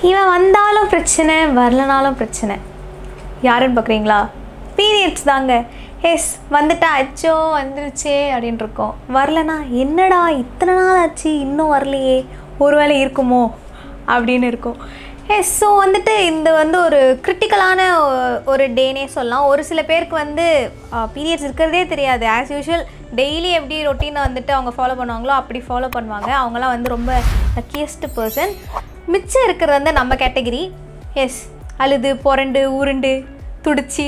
இவன் வந்தாலும் பிரச்சனை வரலனாலும் பிரச்சனை யாருன்னு பார்க்குறீங்களா பீரியட்ஸ் தாங்க எஸ் வந்துட்டா அச்சோ வந்துருச்சே அப்படின்னு இருக்கோம் வரலனா என்னடா இத்தனை நாள் ஆச்சு இன்னும் வரலையே ஒருவேளை இருக்குமோ அப்படின்னு இருக்கும் எஸ் ஸோ வந்துட்டு இந்த வந்து ஒரு கிரிட்டிக்கலான ஒரு டேனே சொல்லலாம் ஒரு சில பேருக்கு வந்து பீரியட்ஸ் இருக்கிறதே தெரியாது ஆஸ் யூஷுவல் டெய்லி எப்படி ரொட்டீனை வந்துட்டு அவங்க ஃபாலோ பண்ணுவாங்களோ அப்படி ஃபாலோ பண்ணுவாங்க அவங்களாம் வந்து ரொம்ப லக்கியஸ்ட் பர்சன் மிச்சம் இருக்கிறது வந்து நம்ம கேட்டகிரி எஸ் அழுது புரண்டு உருண்டு துடிச்சு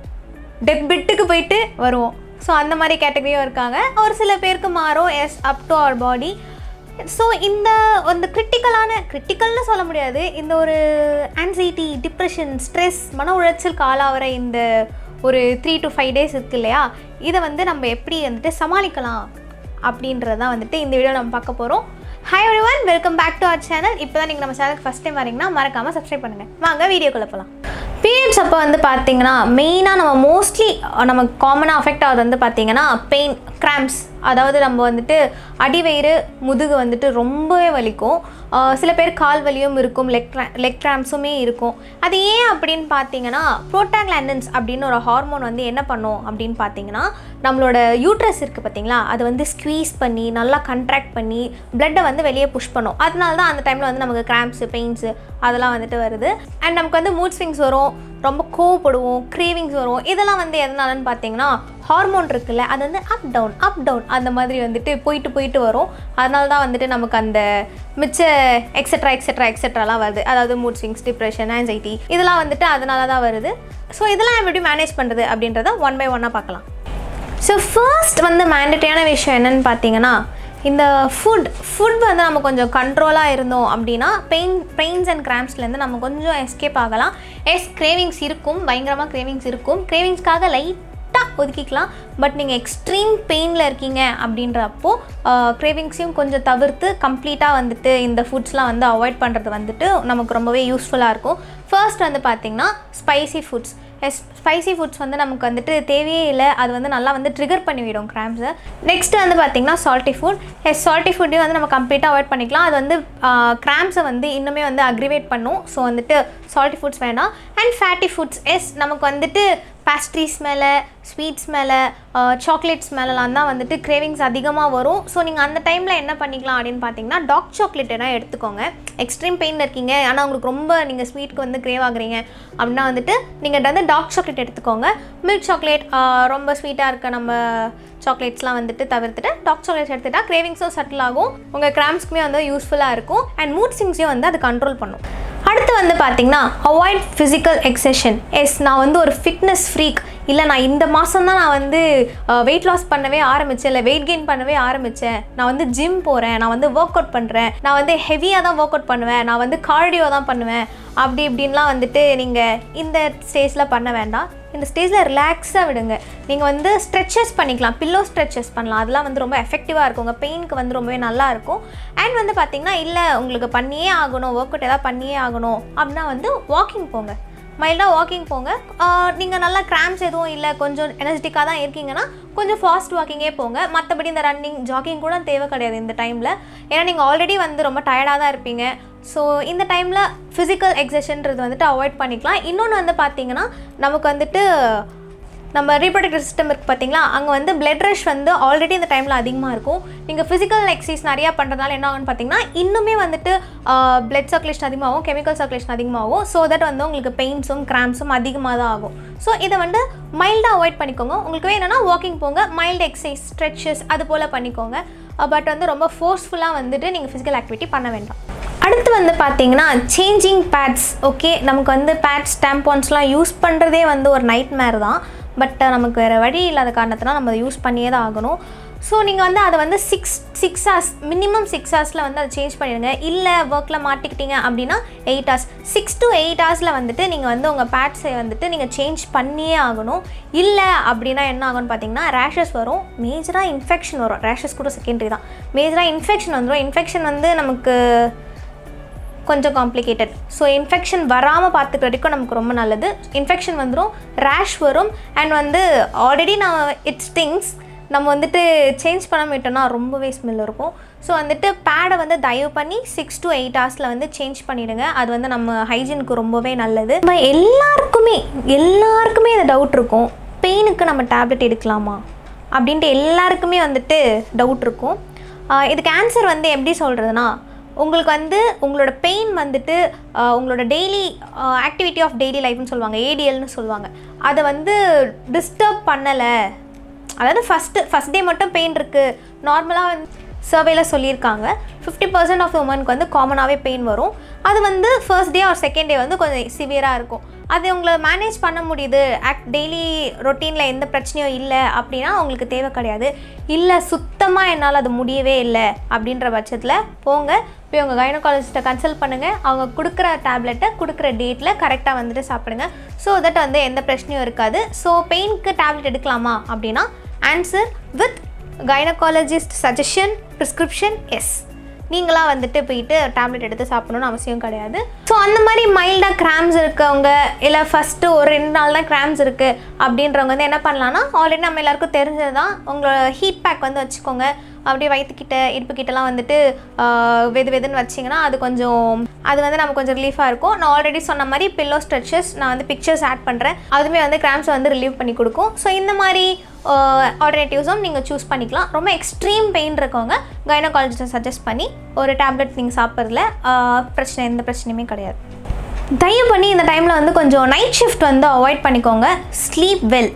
டெத் பிட்டுக்கு போயிட்டு வருவோம் ஸோ அந்த மாதிரி கேட்டகரியும் இருக்காங்க ஒரு சில பேருக்கு மாறும் as up to our body so இந்த அந்த கிரிட்டிக்கலான கிரிட்டிக்கல்னு சொல்ல முடியாது இந்த ஒரு ஆன்சைட்டி டிப்ரெஷன் ஸ்ட்ரெஸ் மன உளைச்சலுக்கு ஆளாகிற இந்த ஒரு த்ரீ டு ஃபைவ் டேஸ் இருக்கு இல்லையா இதை வந்து நம்ம எப்படி வந்துட்டு சமாளிக்கலாம் அப்படின்றதான் வந்துட்டு இந்த வீடியோ நம்ம பார்க்க போகிறோம் hi everyone welcome back to our channel இப்போ தான் நீங்கள் நம்ம சேனலுக்கு ஃபஸ்ட் டைம் வரீங்கன்னா மறக்காமல் சப்ஸ்கிரைப் பண்ணுங்கள் வாங்க வீடியோக்குள்ளே போகலாம் பீரியட்ஸ் அப்போ வந்து பார்த்தீங்கன்னா மெயினாக நம்ம மோஸ்ட்லி நமக்கு காமனாக அஃபெக்ட் ஆகுது வந்து பார்த்தீங்கன்னா பெயின் கிராம்ஸ் அதாவது நம்ம வந்துட்டு அடிவயிறு முதுகு வந்துட்டு ரொம்பவே வலிக்கும் ஆஹ் சில பேர் கால் வலியும் இருக்கும் லெக் லெக் கிராம்ஸுமே இருக்கும் அது ஏன் அப்படின்னு பார்த்தீங்கன்னா ப்ரோட்டாக்லாண்டன்ஸ் அப்படின்னு ஒரு ஹார்மோன் வந்து என்ன பண்ணும் அப்படின்னு பார்த்தீங்கன்னா நம்மளோட யூட்ரஸ் இருக்குது பார்த்தீங்களா அதை வந்து ஸ்க்வீஸ் பண்ணி நல்லா கண்ட்ராக்ட் பண்ணி பிளட்டை வந்து வெளியே புஷ் பண்ணும் அதனால தான் அந்த டைமில் வந்து நமக்கு கிராம்ஸு பெயின்ஸு அதெல்லாம் வந்துட்டு வருது அண்ட் நமக்கு வந்து மூட் ஸ்விங்ஸ் வரும் ரொம்ப கோவப்படுவோம் க்ரேவிங்ஸ் வரும் இதெல்லாம் வந்து எதனாலன்னு பார்த்தீங்கன்னா ஹார்மோன் இருக்குல்ல அது வந்து அப் டவுன் அப் டவுன் அந்த மாதிரி வந்துட்டு போயிட்டு போயிட்டு வரும் அதனால தான் வந்துட்டு நமக்கு அந்த மிச்ச எக்ஸெட்ரா எக்ஸெட்ரா எக்ஸெட்ராலாம் வருது அதாவது மூட் ஸ்விங்ஸ் டிப்ரெஷன் ஆன்சைட்டி இதெல்லாம் வந்துட்டு அதனால தான் வருது ஸோ இதெல்லாம் நம்ம எப்படி மேனேஜ் பண்ணுறது அப்படின்றத ஒன் பை ஒன்னாக பார்க்கலாம் ஸோ ஃபர்ஸ்ட் வந்து மேண்டட்டரியான விஷயம் என்னன்னு பார்த்தீங்கன்னா இந்த ஃபுட் ஃபுட் வந்து நம்ம கொஞ்சம் கண்ட்ரோலாக இருந்தோம் அப்படின்னா பெயின் பெயின்ஸ் அண்ட் கிராம்ஸ்லேருந்து நம்ம கொஞ்சம் எஸ்கேப் ஆகலாம் எஸ் கிரேவிங்ஸ் இருக்கும் பயங்கரமாக கிரேவிங்ஸ் இருக்கும் கிரேவிங்ஸ்க்காக லைட்டாக ஒதுக்கிக்கலாம் பட் நீங்கள் எக்ஸ்ட்ரீம் பெயினில் இருக்கீங்க அப்படின்றப்போ கிரேவிங்ஸையும் கொஞ்சம் தவிர்த்து கம்ப்ளீட்டாக வந்துட்டு இந்த ஃபுட்ஸ்லாம் வந்து அவாய்ட் பண்ணுறது வந்துட்டு நமக்கு ரொம்பவே யூஸ்ஃபுல்லாக இருக்கும் ஃபர்ஸ்ட் வந்து பார்த்திங்கன்னா spicy foods yes spicy foods வந்து நமக்கு வந்துட்டு தேவையே இல்லை அது வந்து நல்லா வந்து ட்ரிகர் பண்ணிவிடும் கிராம்ஸை நெக்ஸ்ட் வந்து பார்த்திங்கன்னா சால்ட்டி ஃபுட் எஸ் சால்ட்டி ஃபுட்டையும் வந்து நம்ம கம்ப்ளீட்டாக அவாய்ட் பண்ணிக்கலாம் அது வந்து கிராம்ஸை வந்து இன்னுமே வந்து அக்ரிவேட் பண்ணும் ஸோ வந்துட்டு சால்ட்டி ஃபுட்ஸ் வேணாம் அண்ட் ஃபேட்டி ஃபுட்ஸ் எஸ் நமக்கு வந்துட்டு பேஸ்ட்ரீஸ் மேலே ஸ்வீட்ஸ் மேலே சாக்லேட்ஸ் மேலெலாம் தான் வந்துட்டு கிரேவிங்ஸ் அதிகமாக வரும் ஸோ நீங்கள் அந்த டைமில் என்ன பண்ணிக்கலாம் அப்படின்னு பார்த்தீங்கன்னா டார்க் சாக்லேட் என்ன எடுத்துக்கோங்க எக்ஸ்ட்ரீம் பெயினில் இருக்கீங்க ஆனால் உங்களுக்கு ரொம்ப நீங்கள் ஸ்வீட்க்கு வந்து கிரேவ் ஆகுறீங்க அப்படின்னா வந்துட்டு நீங்கள் வந்து டார்க் சாக்லேட் எடுத்துக்கோங்க மில்க் சாக்லேட் ரொம்ப ஸ்வீட்டாக இருக்க நம்ம சாக்லேட்ஸ்லாம் வந்துட்டு தவிர்த்துட்டு டார்க் சாக்லேட்ஸ் எடுத்துட்டா கிரேவிங்ஸும் செட்டில் ஆகும் உங்கள் கிராம்ஸ்க்குமே வந்து யூஸ்ஃபுல்லாக இருக்கும் அண்ட் மூட் சிங்ஸையும் வந்து அது கண்ட்ரோல் பண்ணும் அடுத்து வந்து பார்த்தீங்கன்னா அவாய்ட் ஃபிசிக்கல் எக்ஸஷன் எஸ் நான் வந்து ஒரு ஃபிட்னஸ் ஃப்ரீக் இல்லை நான் இந்த மாதம் தான் நான் வந்து வெயிட் லாஸ் பண்ணவே ஆரம்பித்தேன் இல்லை வெயிட் கெயின் பண்ணவே ஆரம்பித்தேன் நான் வந்து ஜிம் போகிறேன் நான் வந்து ஒர்க் அவுட் பண்ணுறேன் நான் வந்து ஹெவியாக தான் ஒர்க் அவுட் பண்ணுவேன் நான் வந்து கார்டியோ தான் பண்ணுவேன் அப்படி இப்படின்லாம் வந்துட்டு நீங்கள் இந்த ஸ்டேஜில் பண்ண வேண்டாம் இந்த ஸ்டேஜில் ரிலாக்ஸாக விடுங்க நீங்கள் வந்து ஸ்ட்ரெச்சஸ் பண்ணிக்கலாம் பில்லோ ஸ்ட்ரெச்சஸ் பண்ணலாம் அதெல்லாம் வந்து ரொம்ப எஃபெக்டிவாக இருக்கும் உங்கள் பெயினுக்கு வந்து ரொம்பவே நல்லா இருக்கும் அண்ட் வந்து பார்த்தீங்கன்னா இல்லை உங்களுக்கு பண்ணியே ஆகணும் ஒர்க் அவுட் ஏதாவது பண்ணியே ஆகணும் அப்படின்னா வந்து வாக்கிங் போங்க மைல்டாக வாக்கிங் போங்க நீங்கள் நல்லா கிராம்ஸ் எதுவும் இல்லை கொஞ்சம் எனர்ஜெட்டிக்காக தான் இருக்கீங்கன்னா கொஞ்சம் ஃபாஸ்ட் வாக்கிங்கே போங்க மற்றபடி இந்த ரன்னிங் ஜாக்கிங் கூட தேவை கிடையாது இந்த டைமில் ஏன்னா நீங்கள் ஆல்ரெடி வந்து ரொம்ப டயர்டாக தான் இருப்பீங்க ஸோ இந்த டைமில் ஃபிசிக்கல் எக்ஸசன்றது வந்துட்டு அவாய்ட் பண்ணிக்கலாம் இன்னொன்று வந்து பார்த்தீங்கன்னா நமக்கு வந்துட்டு நம்ம ரீப்ரொடக்டிவ் சிஸ்டம் இருக்குது பார்த்தீங்களா அங்கே வந்து பிளட் ரஷ் வந்து ஆல்ரெடி இந்த டைமில் அதிகமாக இருக்கும் நீங்கள் ஃபிசிக்கல் எக்ஸசைஸ் நிறையா பண்ணுறதுனால என்ன ஆகும்னு பார்த்தீங்கன்னா இன்னுமே வந்துட்டு பிளட் சர்க்குலேஷன் அதிகமாகும் கெமிக்கல் சர்க்குலேஷன் அதிகமாகும் ஸோ தட் வந்து உங்களுக்கு பெயின்ஸும் கிராம்ஸும் அதிகமாக தான் ஆகும் ஸோ இதை வந்து மைல்டாக அவாய்ட் பண்ணிக்கோங்க உங்களுக்கு வேணும்னா வாக்கிங் போங்க மைல்டு எக்ஸசைஸ் ஸ்ட்ரெச்சஸ் அது போல் பண்ணிக்கோங்க பட் வந்து ரொம்ப ஃபோர்ஸ்ஃபுல்லாக வந்துட்டு நீங்கள் ஃபிசிக்கல் ஆக்டிவிட்டி பண்ண வேண்டாம் அடுத்து வந்து பார்த்தீங்கன்னா சேஞ்சிங் பேட்ஸ் ஓகே நமக்கு வந்து பேட்ஸ் டேம்பான்ஸ்லாம் யூஸ் பண்ணுறதே வந்து ஒரு நைட் மேர் தான் பட் நமக்கு வேறு வழி இல்லாத காரணத்தினால் நம்ம அதை யூஸ் பண்ணியே தான் ஆகணும் ஸோ நீங்கள் வந்து அதை வந்து six six hours minimum six ஹவர்ஸில் வந்து அதை சேஞ்ச் பண்ணிடுங்க இல்லை ஒர்க்கில் மாட்டிக்கிட்டீங்க அப்படின்னா eight hours six to eight ஹவர்ஸில் வந்துட்டு நீங்கள் வந்து உங்கள் பேட்ஸை வந்துட்டு நீங்கள் சேஞ்ச் பண்ணியே ஆகணும் இல்லை அப்படின்னா என்ன ஆகும்னு பார்த்தீங்கன்னா ரேஷஸ் வரும் மேஜராக இன்ஃபெக்ஷன் வரும் ரேஷஸ் கூட செகண்டரி தான் மேஜராக இன்ஃபெக்ஷன் வந்துடும் இன்ஃபெக்ஷன் வந்து நமக்கு கொஞ்சம் காம்ப்ளிகேட்டட் ஸோ இன்ஃபெக்ஷன் வராமல் பார்த்துக்கிற வரைக்கும் நமக்கு ரொம்ப நல்லது இன்ஃபெக்ஷன் வந்துடும் ரேஷ் வரும் அண்ட் வந்து ஆல்ரெடி நான் இட்ஸ் திங்ஸ் நம்ம வந்துட்டு சேஞ்ச் பண்ண விட்டோம்னா ரொம்பவே ஸ்மெல் இருக்கும் ஸோ வந்துட்டு பேடை வந்து தயவு பண்ணி சிக்ஸ் டு எயிட் ஹவர்ஸில் வந்து சேஞ்ச் பண்ணிவிடுங்க அது வந்து நம்ம ஹைஜீனுக்கு ரொம்பவே நல்லது நம்ம எல்லாருக்குமே எல்லாருக்குமே இந்த டவுட் இருக்கும் பெயினுக்கு நம்ம டேப்லெட் எடுக்கலாமா அப்படின்ட்டு எல்லாருக்குமே வந்துட்டு டவுட் இருக்கும் ஆஹ் இதுக்கு ஆன்சர் வந்து எப்படி சொல்கிறதுனா உங்களுக்கு வந்து உங்களோட பெயின் வந்துட்டு ஆஹ் உங்களோட டெய்லி ஆக்டிவிட்டி ஆஃப் டெய்லி லைஃப்னு சொல்லுவாங்க ஏடிஎல்னு சொல்லுவாங்க அதை வந்து டிஸ்டர்ப் பண்ணலை அதாவது ஃபஸ்ட்டு ஃபஸ்ட் டே மட்டும் பெயின் இருக்குது நார்மலாக வந்து சர்வேல சொல்லியிருக்காங்க ஃபிஃப்டி பர்சன்ட் ஆஃப் உமனுக்கு வந்து காமனாகவே பெயின் வரும் அது வந்து first day or second day வந்து கொஞ்சம் சிவியராக இருக்கும் அது உங்களை மேனேஜ் பண்ண முடியுது ஆக்ட் டெய்லி ரொட்டீனில் எந்த பிரச்சனையும் இல்லை அப்படின்னா உங்களுக்கு தேவை கிடையாது இல்லை சுத்தமாக என்னால் அது முடியவே இல்லை அப்படின்ற பட்சத்தில் போங்க போய் உங்கள் கைனகாலஜிஸ்ட்டை கன்சல்ட் பண்ணுங்கள் அவங்க கொடுக்குற டேப்லெட்டை கொடுக்குற டேட்டில் கரெக்டாக வந்துட்டு சாப்பிடுங்க ஸோ தட் வந்து எந்த பிரச்சனையும் இருக்காது ஸோ பெயினுக்கு டேப்லெட் எடுக்கலாமா அப்படின்னா answer with gynaecologist suggestion prescription as நீங்களாக வந்துட்டு போயிட்டு டேப்லெட் எடுத்து சாப்பிடணும்னு அவசியம் கிடையாது ஸோ அந்த மாதிரி மைல்டாக கிராம்ஸ் இருக்கவங்க இல்லை ஃபஸ்ட்டு ஒரு ரெண்டு நாள் தான் கிராம்ஸ் இருக்குது அப்படின்றவங்க வந்து என்ன பண்ணலான்னா ஆல்ரெடி நம்ம எல்லாருக்கும் தெரிஞ்சது தான் உங்களோட ஹீட் பேக் வந்து வச்சுக்கோங்க அப்படியே வயிற்றுக்கிட்ட இடுப்புக்கிட்டலாம் வந்துட்டு ஆஹ், வெது வெதுன்னு வச்சிங்கன்னா அது கொஞ்சம் அது வந்து நமக்கு கொஞ்சம் ரிலீஃபாக இருக்கும் நான் ஆல்ரெடி சொன்ன மாதிரி பில்லோ ஸ்ட்ரெச்சஸ் நான் வந்து பிக்சர்ஸ் ஆட் பண்ணுறேன் அதுவுமே வந்து கிராம்ஸை வந்து ரிலீவ் பண்ணி கொடுக்கும் ஸோ இந்த மாதிரி ஆல்டர்னேட்டிவ்ஸும் நீங்கள் சூஸ் பண்ணிக்கலாம் ரொம்ப எக்ஸ்ட்ரீம் பெயின் இருக்கவங்க கைனகாலஜிஸ்ட்டை சஜஸ்ட் பண்ணி ஒரு டேப்லெட் நீங்கள் சாப்பிட்றதுல ஆஹ், பிரச்சனை எந்த பிரச்சனையுமே கிடையாது தயவு பண்ணி இந்த டைமில் வந்து கொஞ்சம் நைட் ஷிஃப்ட் வந்து அவாய்ட் பண்ணிக்கோங்க ஸ்லீப் வெல்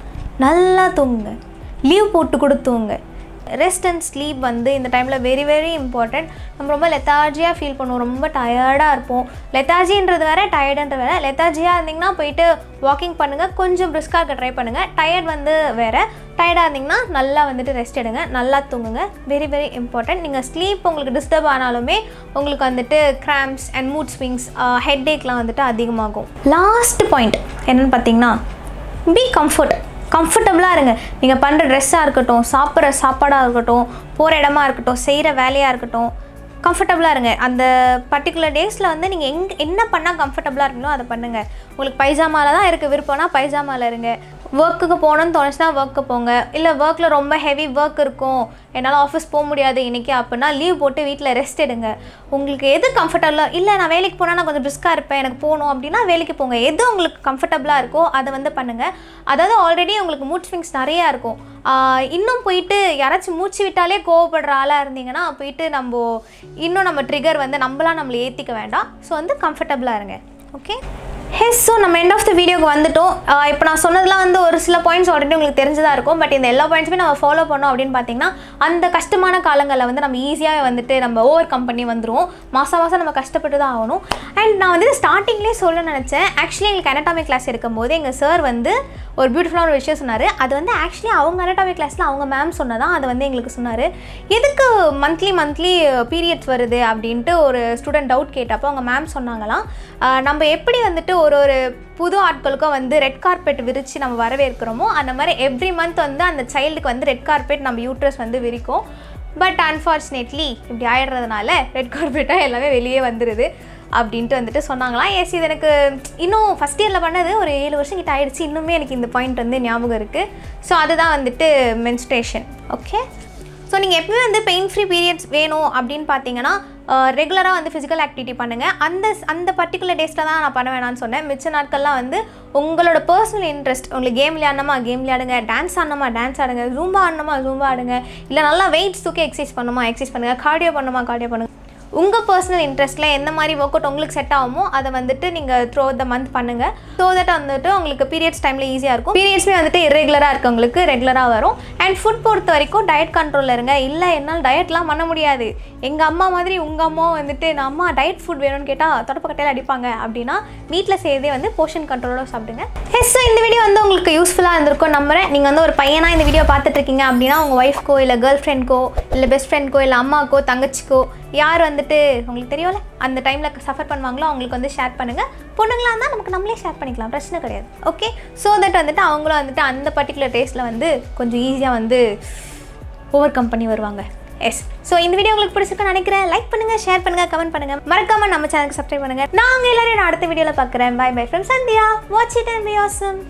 நல்லா தூங்குங்க லீவ் போட்டு கூட தூங்குங்க ரெஸ்ட் அண்ட் ஸ்லீப் வந்து இந்த டைமில் வெரி வெரி இம்பார்ட்டண்ட் நம்ம ரொம்ப லெத்தார்ஜியாக ஃபீல் பண்ணுவோம் ரொம்ப டயர்டாக இருப்போம் லெத்தார்ஜின்றது வேற டயர்டுன்றது வேற லெத்தார்ஜியாக இருந்தீங்கன்னா போயிட்டு வாக்கிங் பண்ணுங்கள் கொஞ்சம் பிரிஸ்காக இருக்க ட்ரை பண்ணுங்கள் டயர்ட் வந்து வேறு டயர்டாக இருந்தீங்கன்னா நல்லா வந்துட்டு ரெஸ்ட் எடுங்க நல்லா தூங்குங்க வெரி வெரி இம்பார்ட்டன்ட் நீங்கள் ஸ்லீப் உங்களுக்கு டிஸ்டர்ப் ஆனாலுமே உங்களுக்கு வந்துட்டு cramps and mood swings head ஏக்லாம் வந்துட்டு அதிகமாகும் லாஸ்ட் பாயிண்ட் என்னென்னு பார்த்தீங்கன்னா பி கம்ஃபர்ட் கம்ஃபர்டபுளாக இருங்க நீங்கள் பண்ணுற ட்ரெஸ்ஸாக இருக்கட்டும் சாப்பிட்ற சாப்பாடாக இருக்கட்டும் போகிற இடமா இருக்கட்டும் செய்கிற வேலையாக இருக்கட்டும் கம்ஃபர்டபுளாக இருங்க அந்த பர்டிகுலர் டேஸில் வந்து நீங்கள் எங் என்ன பண்ணால் கம்ஃபர்டபுளாக இருக்கீங்களோ அதை பண்ணுங்கள் உங்களுக்கு பைஜாமாவில் தான் இருக்க விருப்பம்னா பைஜாமாவில் இருங்க ஒர்க்குக்கு போகணும்னு தோணுச்சுன்னா ஒர்க்கு போங்க இல்லை ஒர்க்கில் ரொம்ப ஹெவி ஒர்க் இருக்கும் என்னால் ஆஃபீஸ் போக முடியாது இன்றைக்கி அப்படின்னா லீவ் போட்டு வீட்டில் ரெஸ்ட் எடுங்க உங்களுக்கு எது கம்ஃபர்டபுளாக இல்லை நான் வேலைக்கு போனால் நான் கொஞ்சம் பிரிஸ்காக இருப்பேன் எனக்கு போகணும் அப்படின்னா வேலைக்கு போங்க எது உங்களுக்கு கம்ஃபர்டபுளாக இருக்கோ அதை வந்து பண்ணுங்கள் அதாவது ஆல்ரெடி உங்களுக்கு மூட் ஸ்விங்ஸ் நிறையா இருக்கும் ஆஹ் இன்னும் போயிட்டு யாராச்சும் மூச்சு விட்டாலே கோவப்படுற ஆளாக இருந்தீங்கன்னா போயிட்டு நம்ம இன்னும் நம்ம ட்ரிகர் வந்து நம்மளாம் நம்மளை ஏற்றிக்க வேண்டாம் ஸோ வந்து கம்ஃபர்டபுளாக இருங்க ஓகே ஹெஸ் ஸோ நம்ம எண்ட் ஆஃப் த வீடியோக்கு வந்துட்டோம் இப்போ நான் சொன்னதெல்லாம் வந்து ஒரு சில பாயிண்ட்ஸ் ஆல்ரெடி உங்களுக்கு தெரிஞ்சதாக இருக்கும் பட் இந்த எல்லா பாயிண்ட்ஸுமே நம்ம ஃபாலோ பண்ணோம் அப்படின்னு பார்த்தீங்கன்னா அந்த கஷ்டமான காலங்களில் வந்து நம்ம ஈஸியாக வந்துட்டு நம்ம ஓவர் கம் பண்ணி வந்துருவோம் மாதம் மாதம் நம்ம கஷ்டப்பட்டு தான் ஆகணும் அண்ட் நான் வந்து ஸ்டார்டிங்லேயே சொல்ல நினச்சேன் ஆக்சுவலி எங்களுக்கு anatomy கிளாஸ் இருக்கும்போது எங்கள் சார் வந்து ஒரு பியூட்டிஃபுல்லான ஒரு விஷயம் சொன்னார் அது வந்து ஆக்சுவலி அவங்க anatomy கிளாஸில் அவங்க மேம் சொன்னதான் அதை வந்து எங்களுக்கு சொன்னார் எதுக்கு மந்த்லி மந்த்லி பீரியட்ஸ் வருது அப்படின்ட்டு ஒரு ஸ்டூடெண்ட் டவுட் கேட்டப்போ அவங்க மேம் சொன்னாங்களாம் ஆஹ் நம்ம எப்படி வந்துட்டு ஒரு ஒரு புது ஆட்களுக்கும் வந்து ரெட் கார்பெட் விரித்து நம்ம வரவேற்கிறோமோ அந்த மாதிரி எவ்ரி மந்த் வந்து அந்த சைல்டுக்கு வந்து ரெட் கார்பெட் நம்ம யூட்ரஸ் வந்து விரிக்கும் பட் அன்ஃபார்ச்சுனேட்லி இப்படி ஆயிடுறதுனால ரெட் கார்பெட்டாக எல்லாமே வெளியே வந்துடுது அப்படின்ட்டு வந்துட்டு சொன்னாங்களாம் எஸ் இது எனக்கு இன்னும் ஃபஸ்ட் இயரில் பண்ணது ஒரு ஏழு வருஷம் கிட்ட ஆயிடுச்சு இன்னுமே எனக்கு இந்த பாயிண்ட் வந்து ஞாபகம் இருக்குது ஸோ அதுதான் வந்துட்டு மென்ஸ்ட்ரேஷன் ஓகே ஸோ நீங்கள் எப்பவுமே வந்து பெயின் ஃப்ரீ பீரியட்ஸ் வேணும் அப்படின்னு பார்த்தீங்கன்னா ரெகுலராக வந்து ஃபிசிக்கல் ஆக்டிவிட்டி பண்ணுங்கள் அந்த அந்த பர்டிகுலர் டேஸில் தான் நான் பண்ண வேணாம்னு சொன்னேன் மிச்ச நாட்கள்லாம் வந்து உங்களோட பர்சனல் இன்ட்ரெஸ்ட் உங்களுக்கு கேம் விளையாடணுமா கேம் விளையாடுங்க டான்ஸ் ஆடணுமா டான்ஸ் ஆடுங்க ஜூம்பா ஆடணுமா ஜூம்பா ஆடுங்க இல்லை நல்லா வெயிட்ஸ் தூக்கி எக்ஸசைஸ் பண்ணுமா எக்ஸசைஸ் பண்ணுங்கள் கார்டியோ பண்ணுமா கார்டியோ பண்ணுங்க உங்கள் பர்சனல் இன்ட்ரெஸ்ட்டில் எந்த மாதிரி ஒர்க் அவுட் உங்களுக்கு செட் ஆகுமோ அதை வந்துட்டு நீங்கள் த்ரோ த மந்த் பண்ணுங்கள் ஸோ தட் வந்துட்டு உங்களுக்கு பீரியட்ஸ் டைமில் ஈஸியாக இருக்கும் பீரியட்ஸ்மே வந்துட்டு இரெகுலராக இருக்கவங்களுக்கு ரெகுலராக வரும் அண்ட் ஃபுட் பொறுத்த வரைக்கும் டயட் கண்ட்ரோலில் இருங்க இல்லை என்னால் டயட்லாம் பண்ண முடியாது எங்கள் அம்மா மாதிரி உங்கள் அம்மா வந்துட்டு நான் அம்மா டயட் ஃபுட் வேணும்னு கேட்டால் தொடப்பக்கட்டையில் அடிப்பாங்க அப்படின்னா வீட்டில் செய்யறதே வந்து போர்ஷன் கண்ட்ரோலோட சாப்பிடுங்க எஸ் இந்த வீடியோ வந்து உங்களுக்கு யூஸ்ஃபுல்லாக இருந்திருக்கும் நம்புறேன் நீங்கள் வந்து ஒரு பையனாக இந்த வீடியோ பார்த்துட்டு இருக்கீங்க அப்படின்னா உங்கள் ஒய்ஃப்க்கோ இல்லை கேர்ள் ஃப்ரெண்ட்க்கோ இல்லை பெஸ்ட் ஃப்ரெண்ட்க்கோ இல்லை அம்மாக்கோ தங்கச்சிக்கோ யார் வந்துட்டு உங்களுக்கு தெரியும்ல அந்த டைமில் சஃபர் பண்ணுவாங்களோ அவங்களுக்கு வந்து ஷேர் பண்ணுங்கள் பொண்ணுங்களா இருந்தால் நமக்கு நம்மளே ஷேர் பண்ணிக்கலாம் பிரச்சனை கிடையாது ஓகே ஸோ தட் வந்துட்டு அவங்களும் வந்துட்டு அந்த பர்டிகுலர் டேஸில் வந்து கொஞ்சம் ஈஸியாக வந்து ஓவர் கம் பண்ணி வருவாங்க எஸ் ஸோ இந்த வீடியோ உங்களுக்கு பிடிச்சிருக்குன்னு நினைக்கிறேன் லைக் பண்ணுங்கள் ஷேர் பண்ணுங்கள் கமெண்ட் பண்ணுங்கள் மறக்காம நம்ம சேனலுக்கு சப்ஸ்கிரைப் பண்ணுங்கள் நாங்கள் எல்லாரும் நான் அடுத்த வீடியோவில் பார்க்குறேன் bye bye from Sandhya watch it and be awesome